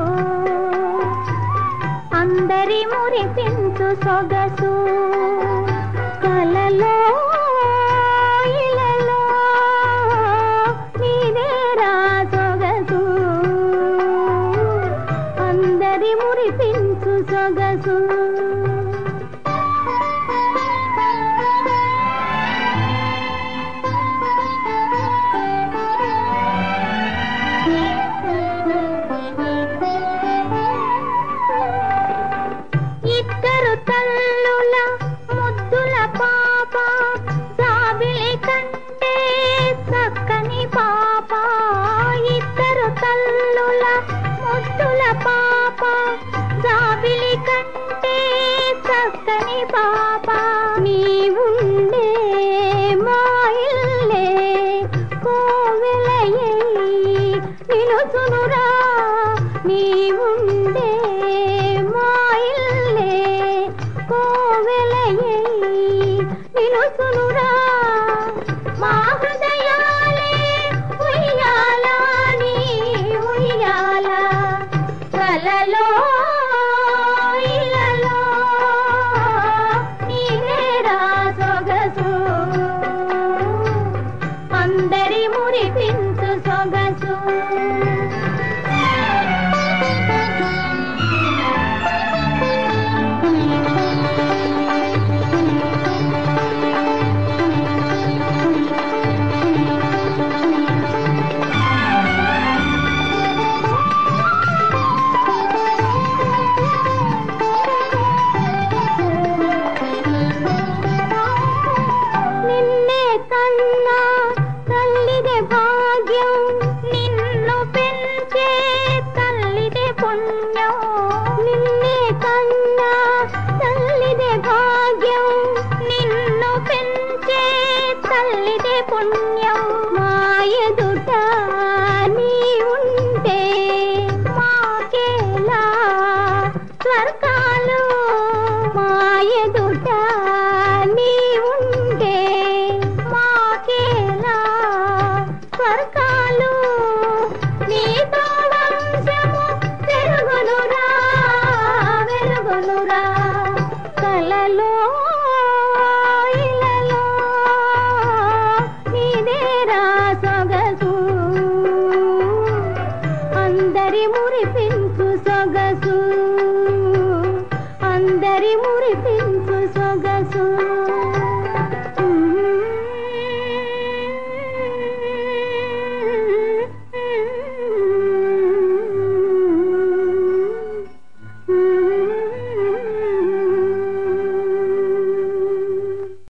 అందరి మురిపించు సొగసు కలలో ఇలలో నీదేరా సొగసు అందరి మురిపించు సొగసు ఇద్దరు తల్లుల ముద్దుల పాప జాబిలి కంటే చక్కని పాప ఇద్దరు తల్లుల ముద్దుల పాప జాబిలి కంటే చక్కని పాప నీవుండే మా ఇల్లే కోవెలయ్యై నిలుచునురా నీవుండే మా ఇల్లే కోవెలయ్యై నిలుచునురా మా హృదయాలే ఉయ్యాలా నీ ఉయ్యాల కలలో ఇలలో నీవేరా సొగసు అందరి మురిపించు సొగసు నిన్నే కన్నా తల్లిదే భాగ్యం నిన్ను పెంచే తల్లిదే పుణ్యం నిన్నే కన్నా తల్లిదే భాగ్యం నిన్ను పెంచే తల్లిదే పుణ్యం మా ఎదుట నీ ఉంటే మాకేలా స్వర్గాలు మా ఎదుట నీ ఉంటే మాకేలా స్వర్గాలు నీతో వంశము పెరుగునురా వెలుగునురా కలలో ఇలలో నీదేరా సొగసు అందరి మురిపించు సొగసు అందరి మురిపించు సొగసు